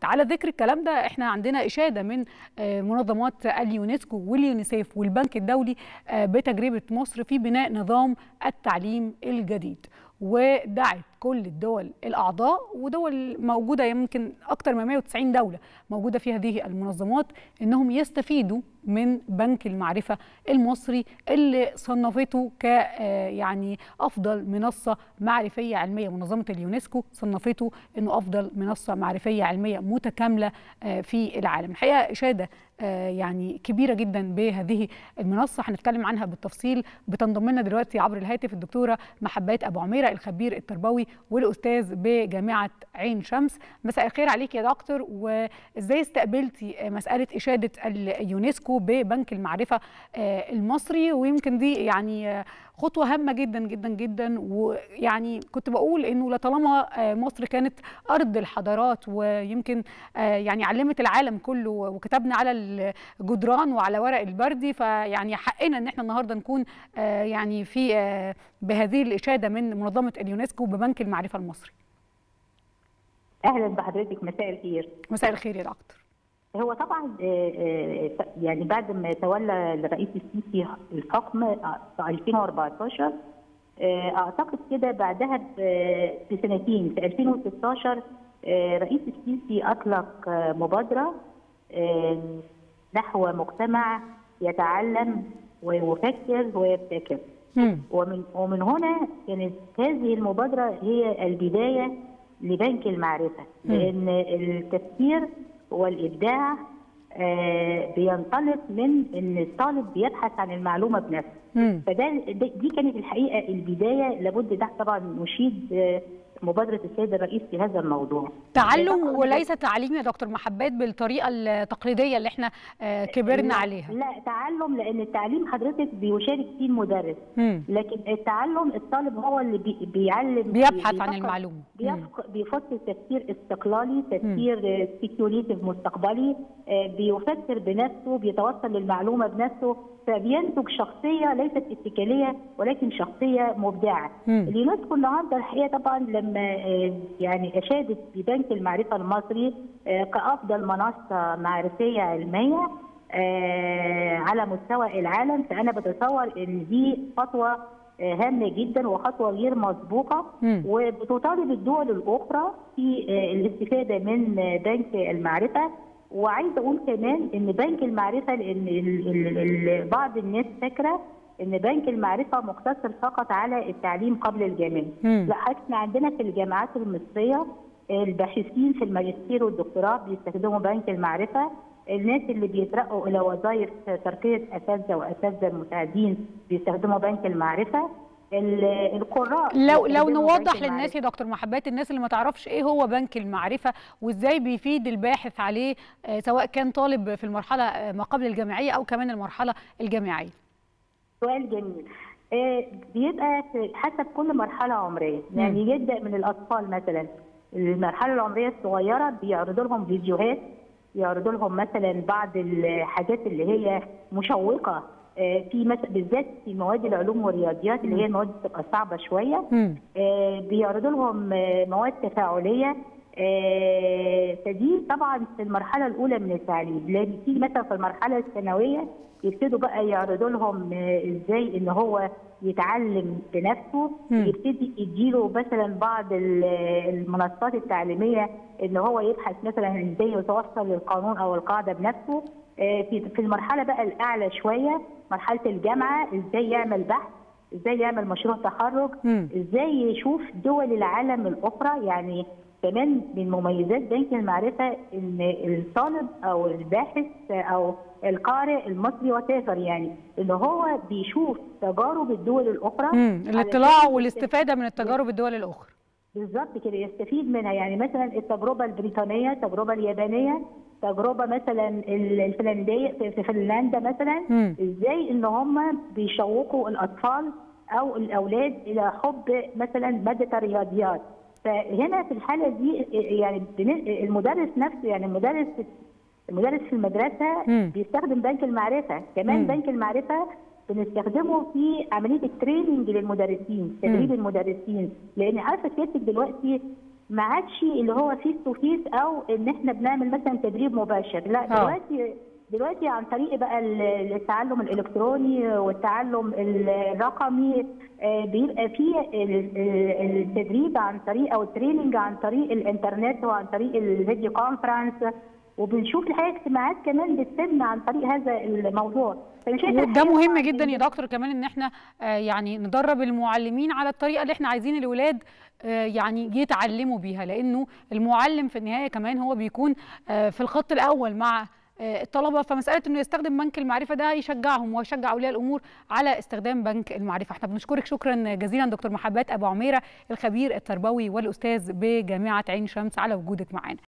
الوقت على ذكر الكلام ده احنا عندنا اشاده من منظمات اليونسكو واليونيسيف والبنك الدولي بتجربه مصر في بناء نظام التعليم الجديد ودعت كل الدول الاعضاء ودول موجوده يمكن اكثر من 190 دوله موجوده في هذه المنظمات انهم يستفيدوا من بنك المعرفه المصري اللي صنفته ك يعني افضل منصه معرفيه علميه منظمه اليونسكو صنفته انه افضل منصه معرفيه علميه متكامله في العالم الحقيقه اشاده يعني كبيره جدا بهذه المنصه هنتكلم عنها بالتفصيل بتنضم لنا دلوقتي عبر الهاتف الدكتوره محبات ابو عميره الخبير التربوي والاستاذ بجامعه عين شمس مساء الخير عليك يا دكتور وازاي استقبلتي مساله اشاده اليونسكو ببنك المعرفه المصري ويمكن دي يعني خطوه هامه جدا جدا جدا ويعني كنت بقول انه لطالما مصر كانت ارض الحضارات ويمكن يعني علمت العالم كله وكتبنا على الجدران وعلى ورق البردي فيعني حقنا ان احنا النهارده نكون يعني في بهذه الاشاده من منظمه اليونسكو ببنك المعرفه المصري. اهلا بحضرتك مساء الخير. مساء الخير يا دكتور. هو طبعا يعني بعد ما تولى الرئيس السيسي الحكم في 2014 اعتقد كده بعدها بسنتين في 2016 رئيس السيسي اطلق مبادره نحو مجتمع يتعلم ويفكر ويبتكر ومن ومن هنا كانت هذه المبادره هي البدايه لبنك المعرفه لان التفكير والابداع آه بينطلق من ان الطالب بيبحث عن المعلومه بنفسه فده دي كانت الحقيقه البدايه لابد ده طبعا نشيد آه مبادره السيد الرئيس في هذا الموضوع تعلم وليس تعليم يا دكتور محبات بالطريقه التقليديه اللي احنا آه كبرنا لا عليها لا تعلم لان التعليم حضرتك بيشارك فيه المدرس مم. لكن التعلم الطالب هو اللي بي بيعلم بيبحث عن المعلومه بيفكر تفكير استقلالي تفكير سبيكيوليتيف مستقبلي بيفكر بنفسه بيتوصل للمعلومه بنفسه فبينتج شخصيه ليست اتكاليه ولكن شخصيه مبدعه. اليونسكو النهارده الحقيقه طبعا لما يعني اشادت ببنك المعرفه المصري كافضل منصه معرفيه علميه على مستوى العالم فانا بتصور ان دي خطوه هامه جدا وخطوه غير مسبوقه وبتطالب الدول الاخرى في الاستفاده من بنك المعرفه وعايزه اقول كمان ان بنك المعرفه لان ال ال ال بعض الناس فاكره ان بنك المعرفه مقتصر فقط على التعليم قبل الجامعي لا احنا عندنا في الجامعات المصريه الباحثين في الماجستير والدكتوراه بيستخدموا بنك المعرفه الناس اللي بيترقوا الى وظائف ترقيه اساتذه واساتذه مساعدين بيستخدموا بنك المعرفه القراء لو لو نوضح للناس يا دكتور محبات الناس اللي ما تعرفش ايه هو بنك المعرفه وازاي بيفيد الباحث عليه سواء كان طالب في المرحله ما قبل الجامعيه او كمان المرحله الجامعيه سؤال جميل بيبقى حسب كل مرحله عمريه يعني يبدا من الاطفال مثلا المرحله العمريه الصغيره بيعرضوا لهم فيديوهات يعرضوا لهم مثلا بعض الحاجات اللي هي مشوقه في مثلا بالذات في مواد العلوم والرياضيات اللي هي المواد بتبقى صعبه شويه بيعرضوا لهم مواد تفاعليه فدي طبعا في المرحله الاولى من التعليم لان في مثلا في المرحله الثانويه يبتدوا بقى يعرضوا لهم ازاي ان هو يتعلم بنفسه يبتدي يديله مثلا بعض المنصات التعليميه ان هو يبحث مثلا ازاي يتوصل للقانون او القاعده بنفسه في في المرحله بقى الاعلى شويه مرحله الجامعه ازاي يعمل بحث ازاي يعمل مشروع تخرج ازاي يشوف دول العالم الاخرى يعني كمان من مميزات بنك المعرفه ان الطالب او الباحث او القارئ المصري وتافر يعني ان هو بيشوف تجارب الدول الاخرى الاطلاع والاستفاده من التجارب الدول الاخرى بالظبط كده يستفيد منها يعني مثلا التجربه البريطانيه التجربه اليابانيه تجربه مثلا الفنلنديه في فنلندا مثلا مم. ازاي ان هم بيشوقوا الاطفال او الاولاد الى حب مثلا ماده الرياضيات فهنا في الحاله دي يعني المدرس نفسه يعني المدرس المدرس في المدرسه مم. بيستخدم بنك المعرفه كمان مم. بنك المعرفه بنستخدمه في عمليه التريننج للمدرسين تدريب المدرسين لان عارفه سيادتك دلوقتي ما عادش اللي هو فيس تو فيس او ان احنا بنعمل مثلا تدريب مباشر لا آه. دلوقتي دلوقتي عن طريق بقى ال- التعلم الالكتروني والتعلم الرقمي آه، بيبقى فيه ال- ال- التدريب عن طريق او التريننج عن طريق الانترنت وعن طريق الفيديو كونفرنس وبنشوف الحقيقه اجتماعات كمان بتتم عن طريق هذا الموضوع فأنا شايفة وده الحقيقة مهم طبعاً جدا يا إن- دكتور كمان ان احنا آه، يعني ندرب المعلمين على الطريقه اللي احنا عايزين الولاد آه، يعني يتعلموا بيها لانه المعلم في النهايه كمان هو بيكون آه، في الخط الاول مع آه، الطلبه فمساله انه يستخدم بنك المعرفه ده هيشجعهم ويشجع اولياء الامور على استخدام بنك المعرفه احنا بنشكرك شكرا جزيلا دكتور محبات ابو عميره الخبير التربوي والاستاذ بجامعه عين شمس على وجودك معانا